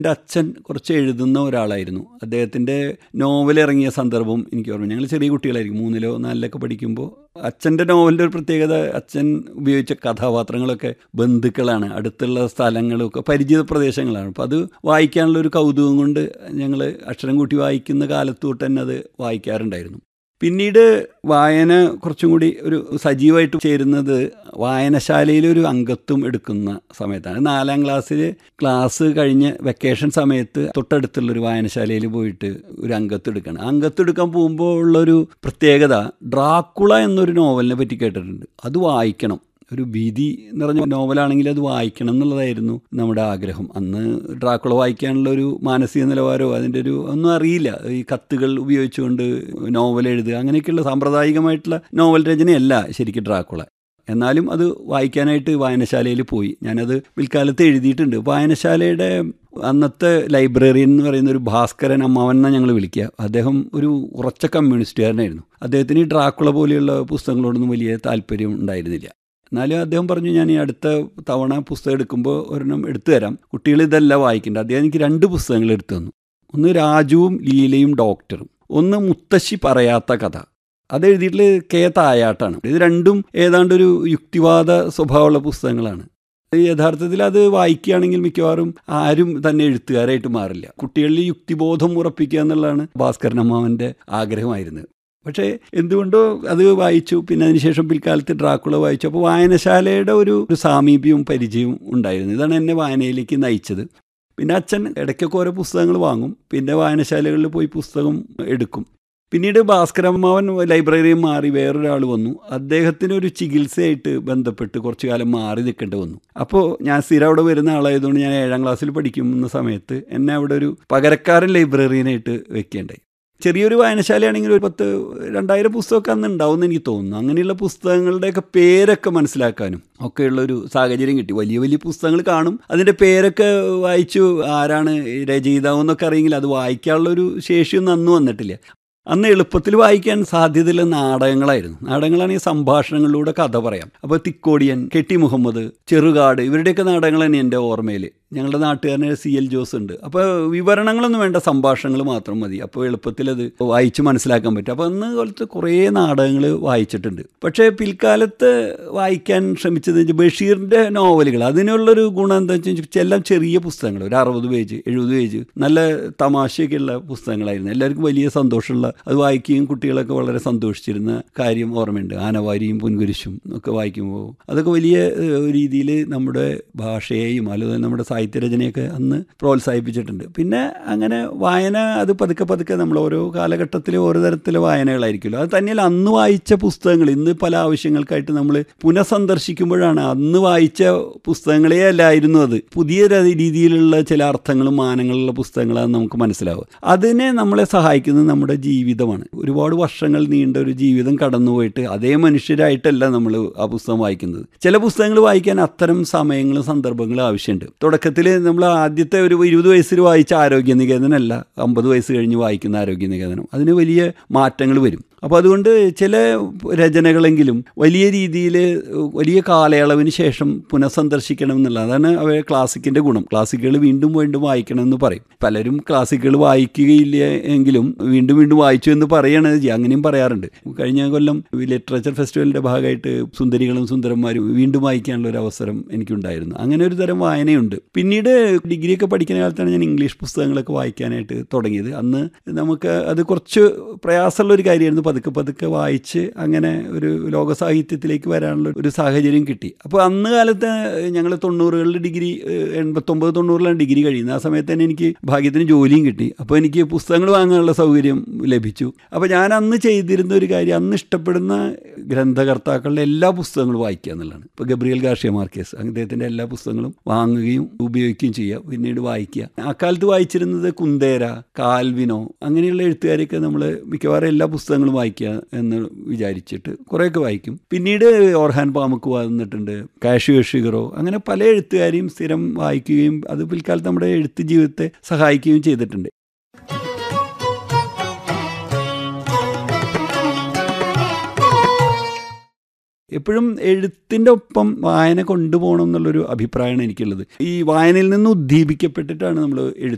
എൻ്റെ അച്ഛൻ കുറച്ച് എഴുതുന്ന ഒരാളായിരുന്നു അദ്ദേഹത്തിൻ്റെ നോവൽ ഇറങ്ങിയ സന്ദർഭം എനിക്ക് ഓർമ്മ ഞങ്ങൾ ചെറിയ കുട്ടികളായിരിക്കും മൂന്നിലോ നാലിലൊക്കെ പഠിക്കുമ്പോൾ അച്ഛൻ്റെ നോവലിൻ്റെ ഒരു പ്രത്യേകത അച്ഛൻ ഉപയോഗിച്ച കഥാപാത്രങ്ങളൊക്കെ ബന്ധുക്കളാണ് അടുത്തുള്ള സ്ഥലങ്ങളൊക്കെ പരിചിത പ്രദേശങ്ങളാണ് അപ്പോൾ അത് വായിക്കാനുള്ള ഒരു കൗതുകം കൊണ്ട് ഞങ്ങൾ അക്ഷരം കൂട്ടി വായിക്കുന്ന കാലത്ത് തൊട്ട് തന്നെ അത് വായിക്കാറുണ്ടായിരുന്നു പിന്നീട് വായന കുറച്ചും കൂടി ഒരു സജീവമായിട്ട് ചേരുന്നത് വായനശാലയിൽ ഒരു അംഗത്വം എടുക്കുന്ന സമയത്താണ് നാലാം ക്ലാസ്സിൽ ക്ലാസ് കഴിഞ്ഞ് വെക്കേഷൻ സമയത്ത് തൊട്ടടുത്തുള്ളൊരു വായനശാലയിൽ പോയിട്ട് ഒരു അംഗത്വം എടുക്കണം അംഗത്വം എടുക്കാൻ പോകുമ്പോൾ ഉള്ളൊരു പ്രത്യേകത ഡ്രാക്കുള എന്നൊരു നോവലിനെ പറ്റി കേട്ടിട്ടുണ്ട് അത് വായിക്കണം ഒരു ഭീതി നിറഞ്ഞ നോവലാണെങ്കിൽ അത് വായിക്കണം എന്നുള്ളതായിരുന്നു നമ്മുടെ ആഗ്രഹം അന്ന് ഡ്രാക്കുള വായിക്കാനുള്ള ഒരു മാനസിക നിലവാരമോ അതിൻ്റെ ഒരു ഒന്നും അറിയില്ല ഈ കത്തുകൾ ഉപയോഗിച്ചുകൊണ്ട് നോവൽ എഴുതുക അങ്ങനെയൊക്കെയുള്ള സാമ്പ്രദായികമായിട്ടുള്ള നോവൽ രചനയല്ല ശരിക്കും ഡ്രാക്കുള എന്നാലും അത് വായിക്കാനായിട്ട് വായനശാലയിൽ പോയി ഞാനത് പിൽക്കാലത്ത് എഴുതിയിട്ടുണ്ട് വായനശാലയുടെ അന്നത്തെ ലൈബ്രറിയൻ എന്ന് പറയുന്ന ഒരു ഭാസ്കരൻ അമ്മാവൻ എന്നാണ് ഞങ്ങൾ വിളിക്കുക അദ്ദേഹം ഒരു ഉറച്ച കമ്മ്യൂണിസ്റ്റുകാരനായിരുന്നു അദ്ദേഹത്തിന് ഈ ഡ്രാക്കുള പോലെയുള്ള പുസ്തകങ്ങളോടൊന്നും വലിയ താല്പര്യം ഉണ്ടായിരുന്നില്ല എന്നാലും അദ്ദേഹം പറഞ്ഞു ഞാൻ ഈ അടുത്ത തവണ പുസ്തകം എടുക്കുമ്പോൾ ഒരെണ്ണം എടുത്തു തരാം കുട്ടികൾ ഇതല്ല വായിക്കേണ്ടത് അദ്ദേഹം എനിക്ക് രണ്ട് പുസ്തകങ്ങൾ എടുത്തു തന്നു ഒന്ന് രാജുവും ലീലയും ഡോക്ടറും ഒന്ന് മുത്തശ്ശി പറയാത്ത കഥ അത് എഴുതിയിട്ടുള്ള കെ തായാട്ടാണ് ഇത് രണ്ടും ഏതാണ്ട് ഒരു യുക്തിവാദ സ്വഭാവമുള്ള പുസ്തകങ്ങളാണ് യഥാർത്ഥത്തിൽ അത് വായിക്കുകയാണെങ്കിൽ മിക്കവാറും ആരും തന്നെ എഴുത്തുകാരായിട്ട് മാറില്ല കുട്ടികളിൽ യുക്തിബോധം ഉറപ്പിക്കുക എന്നുള്ളതാണ് ഭാസ്കരൻ അമ്മാവൻ്റെ ആഗ്രഹമായിരുന്നത് പക്ഷേ എന്തുകൊണ്ടോ അത് വായിച്ചു പിന്നെ അതിനുശേഷം പിൽക്കാലത്ത് ഡ്രാക്കുള വായിച്ചു അപ്പോൾ വായനശാലയുടെ ഒരു ഒരു സാമീപ്യവും പരിചയവും ഉണ്ടായിരുന്നു ഇതാണ് എന്നെ വായനയിലേക്ക് നയിച്ചത് പിന്നെ അച്ഛൻ ഇടയ്ക്കൊക്കെ ഓരോ പുസ്തകങ്ങൾ വാങ്ങും പിന്നെ വായനശാലകളിൽ പോയി പുസ്തകം എടുക്കും പിന്നീട് ഭാസ്കരമ്മാവൻ ലൈബ്രറിയിൽ മാറി വേറൊരാൾ വന്നു അദ്ദേഹത്തിന് ഒരു ചികിത്സയായിട്ട് ബന്ധപ്പെട്ട് കുറച്ചു കാലം മാറി നിൽക്കേണ്ടി വന്നു അപ്പോൾ ഞാൻ സ്ഥിരം അവിടെ വരുന്ന ആളായതുകൊണ്ട് ഞാൻ ഏഴാം ക്ലാസ്സിൽ പഠിക്കുന്ന സമയത്ത് എന്നെ അവിടെ ഒരു പകരക്കാരൻ ലൈബ്രറിയനായിട്ട് വെക്കേണ്ടായി ചെറിയൊരു വായനശാലയാണെങ്കിൽ ഒരു പത്ത് രണ്ടായിരം പുസ്തകമൊക്കെ അന്ന് ഉണ്ടാവുമെന്ന് എനിക്ക് തോന്നുന്നു അങ്ങനെയുള്ള പുസ്തകങ്ങളുടെയൊക്കെ പേരൊക്കെ മനസ്സിലാക്കാനും ഒക്കെയുള്ള ഒരു സാഹചര്യം കിട്ടി വലിയ വലിയ പുസ്തകങ്ങൾ കാണും അതിൻ്റെ പേരൊക്കെ വായിച്ചു ആരാണ് രചയിതാവെന്നൊക്കെ അറിയെങ്കിൽ അത് വായിക്കാനുള്ള ഒരു ശേഷിയൊന്നും അന്ന് വന്നിട്ടില്ല അന്ന് എളുപ്പത്തിൽ വായിക്കാൻ സാധ്യതയുള്ള നാടകങ്ങളായിരുന്നു നാടകങ്ങളാണെങ്കിൽ സംഭാഷണങ്ങളിലൂടെ കഥ പറയാം അപ്പോൾ തിക്കോടിയൻ കെട്ടി മുഹമ്മദ് ചെറുകാട് ഇവരുടെയൊക്കെ നാടകങ്ങൾ തന്നെ എൻ്റെ ഓർമ്മയിൽ ഞങ്ങളുടെ നാട്ടുകാരന് സി എൽ ജോസ് ഉണ്ട് അപ്പോൾ വിവരണങ്ങളൊന്നും വേണ്ട സംഭാഷണങ്ങൾ മാത്രം മതി അപ്പോൾ എളുപ്പത്തിൽ അത് വായിച്ച് മനസ്സിലാക്കാൻ പറ്റും അപ്പോൾ അന്ന് കാലത്ത് കുറേ നാടകങ്ങൾ വായിച്ചിട്ടുണ്ട് പക്ഷേ പിൽക്കാലത്ത് വായിക്കാൻ ശ്രമിച്ചത് ബഷീറിൻ്റെ നോവലുകൾ അതിനുള്ളൊരു ഗുണം എന്താ വെച്ചാൽ എല്ലാം ചെറിയ പുസ്തകങ്ങൾ ഒരു അറുപത് പേജ് എഴുപത് പേജ് നല്ല തമാശയൊക്കെയുള്ള പുസ്തകങ്ങളായിരുന്നു എല്ലാവർക്കും വലിയ സന്തോഷമുള്ള അത് വായിക്കുകയും കുട്ടികളൊക്കെ വളരെ സന്തോഷിച്ചിരുന്ന കാര്യം ഓർമ്മയുണ്ട് ആനവാരിയും പൊൻകുരിശും ഒക്കെ വായിക്കുമ്പോൾ അതൊക്കെ വലിയ രീതിയിൽ നമ്മുടെ ഭാഷയെയും അല്ലെങ്കിൽ നമ്മുടെ സാഹിത്യരചനയൊക്കെ അന്ന് പ്രോത്സാഹിപ്പിച്ചിട്ടുണ്ട് പിന്നെ അങ്ങനെ വായന അത് പതുക്കെ പതുക്കെ നമ്മൾ ഓരോ കാലഘട്ടത്തിൽ ഓരോ തരത്തിലെ വായനകളായിരിക്കുമല്ലോ അത് തന്നെയല്ല അന്ന് വായിച്ച പുസ്തകങ്ങൾ ഇന്ന് പല ആവശ്യങ്ങൾക്കായിട്ട് നമ്മൾ പുനഃസന്ദർശിക്കുമ്പോഴാണ് അന്ന് വായിച്ച പുസ്തകങ്ങളേ അല്ലായിരുന്നു അത് പുതിയ രീതിയിലുള്ള ചില അർത്ഥങ്ങളും മാനങ്ങളുള്ള പുസ്തകങ്ങളാണ് നമുക്ക് മനസ്സിലാവുക അതിനെ നമ്മളെ സഹായിക്കുന്നത് നമ്മുടെ ജീവിതമാണ് ഒരുപാട് വർഷങ്ങൾ നീണ്ട ഒരു ജീവിതം കടന്നുപോയിട്ട് അതേ മനുഷ്യരായിട്ടല്ല നമ്മൾ ആ പുസ്തകം വായിക്കുന്നത് ചില പുസ്തകങ്ങൾ വായിക്കാൻ അത്തരം സമയങ്ങളും സന്ദർഭങ്ങളും ആവശ്യമുണ്ട് തുടക്കത്തിൽ നമ്മൾ ആദ്യത്തെ ഒരു ഇരുപത് വയസ്സിൽ വായിച്ച ആരോഗ്യ നികേതനമല്ല അമ്പത് വയസ്സ് കഴിഞ്ഞ് വായിക്കുന്ന ആരോഗ്യ നികേതനം അതിന് വലിയ മാറ്റങ്ങൾ വരും അപ്പോൾ അതുകൊണ്ട് ചില രചനകളെങ്കിലും വലിയ രീതിയിൽ വലിയ കാലയളവിന് ശേഷം പുനഃസന്ദർശിക്കണം എന്നുള്ള അതാണ് അവ ക്ലാസിക്കിൻ്റെ ഗുണം ക്ലാസിക്കുകൾ വീണ്ടും വീണ്ടും വായിക്കണം എന്ന് പറയും പലരും ക്ലാസിക്കുകൾ വായിക്കുകയില്ല എങ്കിലും വീണ്ടും വീണ്ടും വായിച്ചു എന്ന് പറയണത് ചെയ്യുക അങ്ങനെയും പറയാറുണ്ട് കഴിഞ്ഞ കൊല്ലം ലിറ്ററേച്ചർ ഫെസ്റ്റിവലിൻ്റെ ഭാഗമായിട്ട് സുന്ദരികളും സുന്ദരന്മാരും വീണ്ടും വായിക്കാനുള്ള ഒരു അവസരം എനിക്കുണ്ടായിരുന്നു അങ്ങനെ ഒരു തരം വായനയുണ്ട് പിന്നീട് ഡിഗ്രിയൊക്കെ പഠിക്കുന്ന കാലത്താണ് ഞാൻ ഇംഗ്ലീഷ് പുസ്തകങ്ങളൊക്കെ വായിക്കാനായിട്ട് തുടങ്ങിയത് അന്ന് നമുക്ക് അത് കുറച്ച് പ്രയാസമുള്ള ഒരു കാര്യമായിരുന്നു പതുക്കെ പതുക്കെ വായിച്ച് അങ്ങനെ ഒരു ലോക സാഹിത്യത്തിലേക്ക് വരാനുള്ള ഒരു സാഹചര്യം കിട്ടി അപ്പോൾ അന്ന് കാലത്ത് ഞങ്ങൾ തൊണ്ണൂറുകളിൽ ഡിഗ്രി എൺപത്തൊമ്പത് തൊണ്ണൂറിലാണ് ഡിഗ്രി കഴിയുന്നത് ആ സമയത്ത് തന്നെ എനിക്ക് ഭാഗ്യത്തിന് ജോലിയും കിട്ടി അപ്പോൾ എനിക്ക് പുസ്തകങ്ങൾ വാങ്ങാനുള്ള സൗകര്യം ലഭിച്ചു അപ്പോൾ ഞാൻ അന്ന് ചെയ്തിരുന്ന ഒരു കാര്യം അന്ന് ഇഷ്ടപ്പെടുന്ന ഗ്രന്ഥകർത്താക്കളുടെ എല്ലാ പുസ്തകങ്ങളും വായിക്കുക എന്നുള്ളതാണ് ഇപ്പോൾ ഗബ്രിയൽ ഗാർഷ്യ മാർക്കേസ് അദ്ദേഹത്തിൻ്റെ എല്ലാ പുസ്തകങ്ങളും വാങ്ങുകയും ഉപയോഗിക്കുകയും ചെയ്യുക പിന്നീട് വായിക്കുക അക്കാലത്ത് വായിച്ചിരുന്നത് കുന്തേര കാൽവിനോ അങ്ങനെയുള്ള എഴുത്തുകാരെയൊക്കെ നമ്മൾ മിക്കവാറും എല്ലാ പുസ്തകങ്ങളും വായിക്കുക എന്ന് വിചാരിച്ചിട്ട് കുറേയൊക്കെ വായിക്കും പിന്നീട് ഓർഹാൻ പാമുക്ക് വന്നിട്ടുണ്ട് കാഷ്യു ഷിഗറോ അങ്ങനെ പല എഴുത്തുകാരെയും സ്ഥിരം വായിക്കുകയും അത് പിൽക്കാലത്ത് നമ്മുടെ എഴുത്ത് ജീവിതത്തെ സഹായിക്കുകയും ചെയ്തിട്ടുണ്ട് എപ്പോഴും എഴുത്തിൻ്റെ ഒപ്പം വായന കൊണ്ടുപോകണം എന്നുള്ളൊരു അഭിപ്രായമാണ് എനിക്കുള്ളത് ഈ വായനയിൽ നിന്ന് ഉദ്ദീപിക്കപ്പെട്ടിട്ടാണ് നമ്മൾ എഴുത്ത്